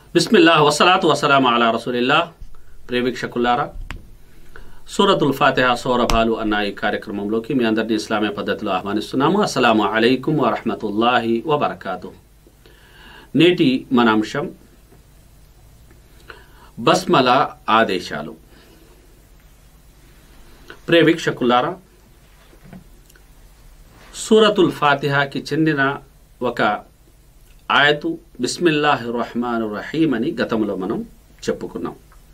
బిస్మిల్లా వసలాతు వసలాం అలా రసూలిల్లా ప్రేవీక్షకులారా సూరతుల్ ఫాతిహా సౌరభాలు అన్న ఈ కార్యక్రమంలోకి మీ అందరినీ ఇస్లామీ పద్ధతిలో ఆహ్వానిస్తున్నాము అస్సలాము అలైకుం వరహమతుల్లాహి వబర్కాతు నేటి మన అంశం బస్మల ఆదేశాలు ప్రేవీక్షకులారా సూరతుల్ ఫాతిహాకి చెందిన ఒక ఆయతు బిస్మిల్లాహి రహమాన్ రహీం అని గతంలో మనం చెప్పుకున్నాం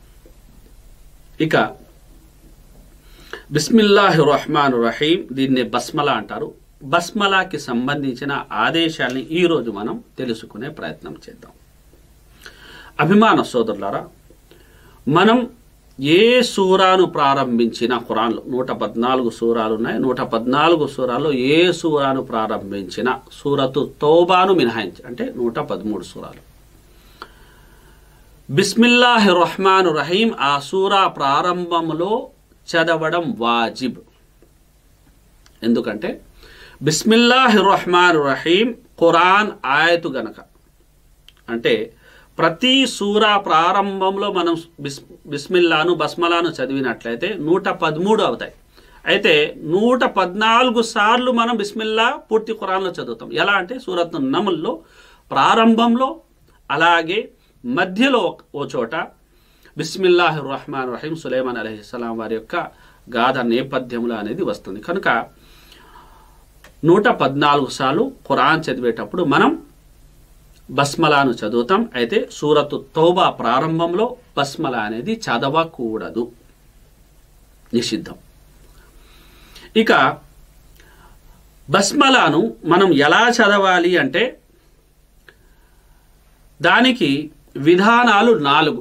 ఇక బిస్మిల్లాహి రహమాన్ రహీం దీన్ని బస్మల అంటారు బస్మలాకి సంబంధించిన ఆదేశాల్ని ఈరోజు మనం తెలుసుకునే ప్రయత్నం చేద్దాం అభిమాన సోదరులారా మనం ఏ సూరాను ప్రారంభించిన ఖురాన్లో నూట పద్నాలుగు సూరాలు ఉన్నాయి నూట పద్నాలుగు సూరాల్లో ఏ సూరాను ప్రారంభించిన సూరతు తౌబాను మినహాయించి అంటే నూట పదమూడు సూరాలు బిస్మిల్లాహి రహమాన్ రహీం ఆ సూరా ప్రారంభంలో చదవడం వాజిబ్ ఎందుకంటే బిస్మిల్లాహి రహమాన్ రహీం ఖురాన్ ఆయతు గనక అంటే ప్రతి సూరా ప్రారంభంలో మనం బిస్ బిస్మిల్లాను బస్మలాను చదివినట్లయితే నూట పదమూడు అవుతాయి అయితే నూట పద్నాలుగు సార్లు మనం బిస్మిల్లా పూర్తి ఖురాన్లో చదువుతాం ఎలా అంటే సూరత్ నముల్లో ప్రారంభంలో అలాగే మధ్యలో ఓ చోట బిస్మిల్లాహి రహమాన్ రహీం సులేమాన్ అలహిస్సలాం వారి యొక్క గాథ నేపథ్యంలో అనేది వస్తుంది కనుక నూట పద్నాలుగు సార్లు ఖురాన్ చదివేటప్పుడు మనం బస్మలాను చదువుతాం అయితే సూరతు తౌబా ప్రారంభంలో బస్మల అనేది చదవకూడదు నిషిద్ధం ఇక బస్మలాను మనం ఎలా చదవాలి అంటే దానికి విధానాలు నాలుగు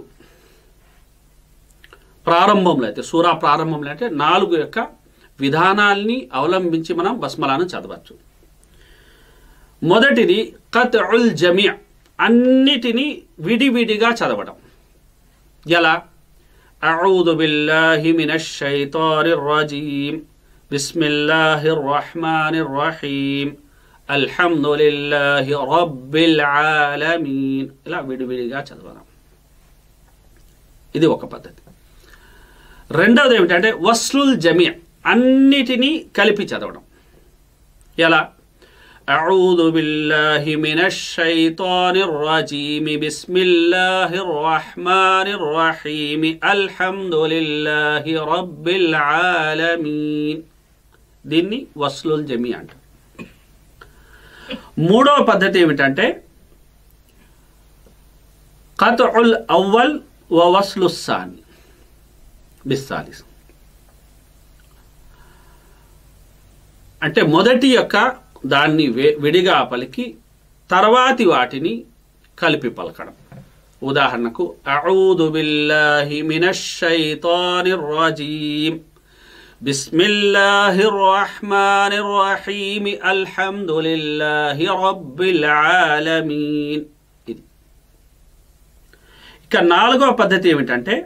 ప్రారంభంలో అయితే సూరా ప్రారంభంలో అంటే నాలుగు యొక్క విధానాల్ని అవలంబించి మనం బస్మలాను చదవచ్చు మొదటిది కత్ ఉల్ జమియా అన్నిటినీ విడివిడిగా చదవడం ఎలా أعوذ بالله من الشيطان الرجيم بسم الله الرحمن الرحيم الحمد لله رب العالمين ఇలా విడివిడిగా చదవడం ఇది ఒక పద్ధతి రెండవది ఏమిటంటే వస్లుల్ జమియా అన్నిటినీ కలిపి చదవడం ఎలా أعوذ بالله من الشيطان الرجيم بسم الله الرحمن الرحيم الحمد لله رب العالمين దీన్ని వస్లుల్ జమి అంట మూడవ పద్ధతి ఏమిటంటే కతుల్ అవ్వల్ వ వస్లు సాని బిస్సాలిస్ అంటే మొదటి యొక్క దాన్ని విడిగా పలికి తర్వాతి వాటిని కలిపి పలకడం ఉదాహరణకు అఊదు బిల్లాహి మినష్ షైతానిర్ రజీం బిస్మిల్లాహిర్ రహ్మానిర్ రహీం అల్హమ్దులిల్లాహి రబ్బిల్ ఆలమీన్ ఇది ఇక నాలుగవ పద్ధతి ఏమిటంటే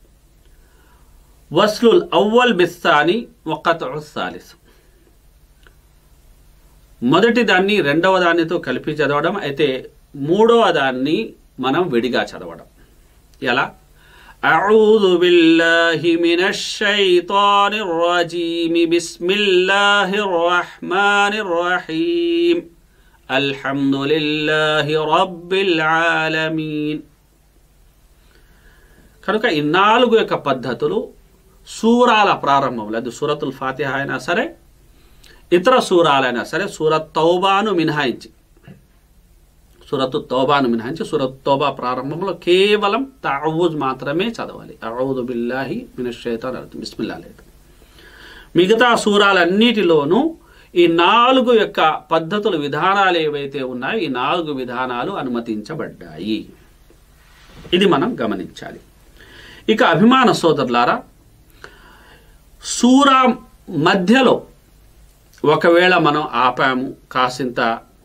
వస్లుల్ అవ్వల్ బిస్తాని వకతు సాలిస్ మొదటి దాన్ని రెండవ దానితో కలిపి చదవడం అయితే మూడవ దాన్ని మనం విడిగా చదవడం ఎలా أعوذ بالله من الشيطان الرجيم بسم الله الرحمن الرحيم الحمد لله رب العالمين కనుక ఈ నాలుగు యొక్క పద్ధతులు సూరాల ప్రారంభంలో అది సూరతుల్ ఫాతిహ అయినా సరే ఇతర సూరాలైనా సరే సూరత్ తౌబాను మినహాయించి సూరత్ తౌబాను మినహాయించి సూరత్ తౌబా ప్రారంభంలో కేవలం తావూజ్ మాత్రమే చదవాలి అఊదు బిల్లాహి మినషేతాన్ బిస్మిల్లా లేదు మిగతా సూరాలన్నిటిలోనూ ఈ నాలుగు యొక్క పద్ధతులు విధానాలు ఏవైతే ఉన్నాయో ఈ నాలుగు విధానాలు అనుమతించబడ్డాయి ఇది మనం గమనించాలి ఇక అభిమాన సోదరులారా సూరా మధ్యలో ఒకవేళ మనం ఆపాము కాసింత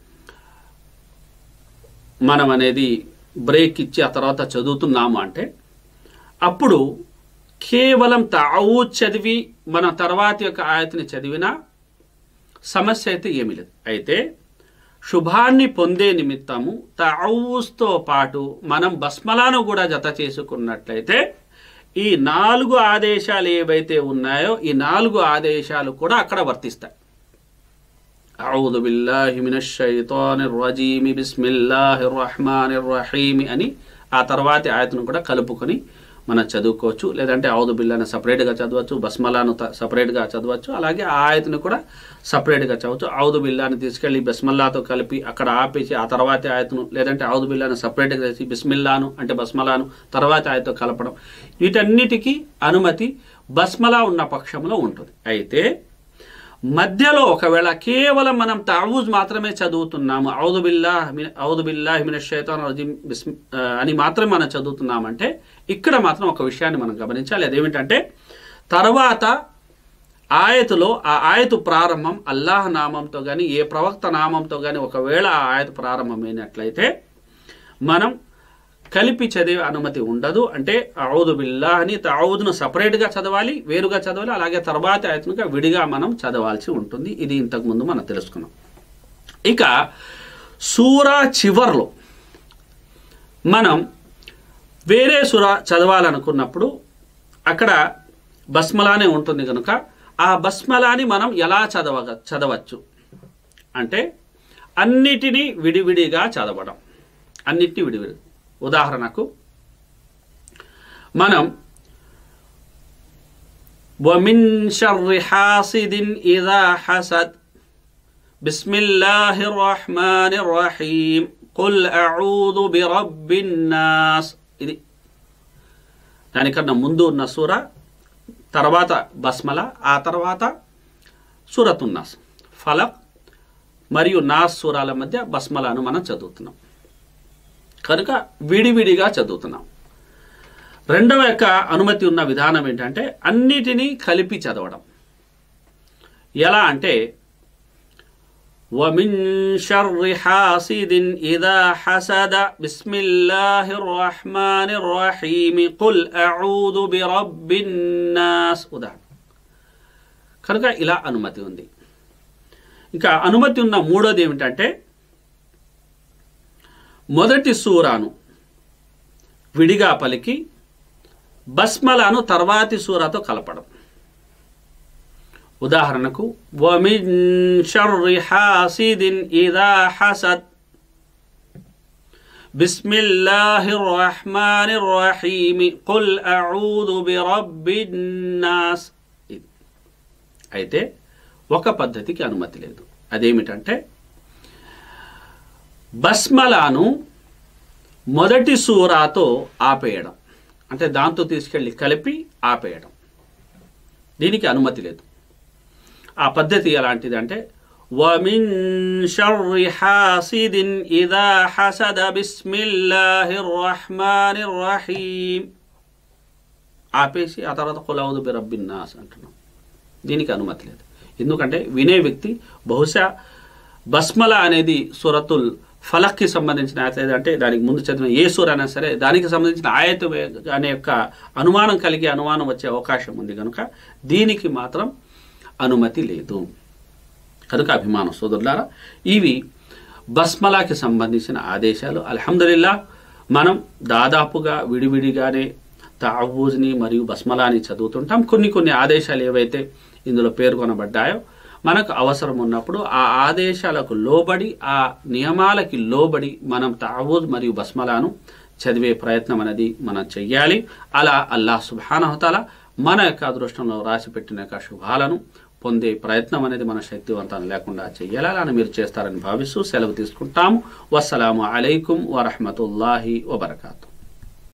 మనం అనేది బ్రేక్ ఇచ్చి ఆ తర్వాత చదువుతున్నాము అంటే అప్పుడు కేవలం తావు చదివి మన తర్వాత యొక్క ఆయతని చదివినా సమస్య అయితే ఏమీ లేదు అయితే శుభాన్ని పొందే నిమిత్తము తౌస్తో పాటు మనం బస్మలాను కూడా జత చేసుకున్నట్లయితే ఈ నాలుగు ఆదేశాలు ఏవైతే ఉన్నాయో ఈ నాలుగు ఆదేశాలు కూడా అక్కడ వర్తిస్తాయి أعوذ بالله من الشيطان الرجيم بسم الله الرحمن الرحيم అని ఆ తర్వాతి ఆయతను కూడా కలుపుకొని మనం చదువుకోవచ్చు లేదంటే ఔదు బిల్లాని సపరేట్గా చదవచ్చు బస్మలాను త- సపరేట్గా చదవచ్చు అలాగే ఆ ఆయతను కూడా సపరేట్గా చదవచ్చు ఔదు బిల్లాని తీసుకెళ్ళి బస్మల్లాతో కలిపి అక్కడ ఆపేసి ఆ తర్వాతి ఆయతను లేదంటే ఔదు బిల్లాని సపరేట్గా చేసి బిస్మిల్లాను అంటే బస్మలాను తర్వాతి ఆయతో కలపడం వీటన్నిటికీ అనుమతి బస్మలా ఉన్న పక్షంలో ఉంటుంది అయితే మధ్యలో ఒకవేళ కేవలం మనం తావూజ్ మాత్రమే చదువుతున్నాము ఔదు బిల్లా ఔదు బిల్లాహి మిన షైతాన్ రజీం బిస్మి ఆ, అని మాత్రమే మనం చదువుతున్నామంటే ఇక్కడ మాత్రం ఒక విషయాన్ని మనం గమనించాలి అదేమిటంటే తర్వాత ఆయతులో ఆ ఆయతు ప్రారంభం అల్లాహ్ నామంతో కానీ ఏ ప్రవక్త నామంతో కానీ ఒకవేళ ఆ ఆయతు ప్రారంభమైనట్లయితే మనం కలిపి చదివే అనుమతి ఉండదు అంటే ఔదు బిల్లా అని తావుదును సపరేట్గా చదవాలి వేరుగా చదవాలి అలాగే తర్వాత ఆయతనుగా విడిగా మనం చదవాల్సి ఉంటుంది ఇది ఇంతకుముందు మనం తెలుసుకున్నాం ఇక సూరా చివర్లో మనం వేరే సుర చదవాలనుకున్నప్పుడు అక్కడ బస్మలానే ఉంటుంది కనుక ఆ బస్మలాని మనం ఎలా చదవగ చదవచ్చు అంటే అన్నిటినీ విడివిడిగా చదవడం అన్నిటినీ విడివిడి ఉదాహరణకు మనం ومن شر حاسد إذا حسد بسم الله الرحمن الرحيم قل أعوذ برب الناس ఇది దానికన్నా ముందు ఉన్న సూర తర్వాత బస్మల ఆ తర్వాత సూరతున్నాస్ ఫలక్ మరియు నాస్ సూరాల మధ్య బస్మలను మనం చదువుతున్నాం కనుక విడివిడిగా చదువుతున్నాం రెండవ యొక్క అనుమతి ఉన్న విధానం ఏంటంటే అన్నిటినీ కలిపి చదవడం ఎలా అంటే ومن شر حاسد إذا حسد بسم الله الرحمن الرحيم قل أعوذ برب الناس ఉదాహరణ కనుక ఇలా అనుమతి ఉంది ఇంకా అనుమతి ఉన్న మూడోది ఏమిటంటే మొదటి సూరాను విడిగా పలికి బస్మలను తర్వాతి సూరాతో కలపడం ఉదాహరణకు వమిన్ షర్రి హాసిదిన్ ఇదా హసద్ బిస్మిల్లాహిర్ రహ్మానిర్ రహీమ్ ఖుల్ అఊదు బిరబ్బిన్ నాస్ ఇది అయితే ఒక పద్ధతికి అనుమతి లేదు అదేమిటంటే బస్మలాను మొదటి సూరాతో ఆపేయడం అంటే దాంతో తీసుకెళ్ళి కలిపి ఆపేయడం దీనికి అనుమతి లేదు ఆ పద్ధతి ఎలాంటిది అంటే వమిన్ షర్రి హాసిదిన్ ఇదా హసద బిస్మిల్లాహిర్ రహ్మానిర్ రహీమ్ ఆపేసి ఆ తర్వాత కులౌదు బి రబ్బిన్ నాస్ అంటున్నాం దీనికి అనుమతి లేదు ఎందుకంటే వినే వ్యక్తి బహుశా బస్మల అనేది సురతుల్ ఫలక్కి సంబంధించిన ఆయత అంటే దానికి ముందు చదివిన ఏ సూర అయినా సరే దానికి సంబంధించిన ఆయత అనే యొక్క అనుమానం కలిగే అనుమానం వచ్చే అవకాశం ఉంది కనుక దీనికి మాత్రం అనుమతి లేదు కనుక అభిమానం సోదరులారా ఇవి బస్మలాకి సంబంధించిన ఆదేశాలు అల్హమ్దులిల్లా మనం దాదాపుగా విడివిడిగానే తావూజ్ని మరియు బస్మలాని చదువుతుంటాం కొన్ని కొన్ని ఆదేశాలు ఏవైతే ఇందులో పేర్కొనబడ్డాయో మనకు అవసరం ఉన్నప్పుడు ఆ ఆదేశాలకు లోబడి ఆ నియమాలకి లోబడి మనం తావూజ్ మరియు బస్మలాను చదివే ప్రయత్నం అనేది మనం చెయ్యాలి అలా అల్లాహ్ సుబానహతాల మన యొక్క అదృష్టంలో రాసి పెట్టిన యొక్క శుభాలను పొందే ప్రయత్నం అనేది మన శక్తివంతం లేకుండా చెయ్యాలి అలా మీరు చేస్తారని భావిస్తూ సెలవు తీసుకుంటాము వస్సలాము అలైకుం వరహమతుల్లాహి వబర్కాతు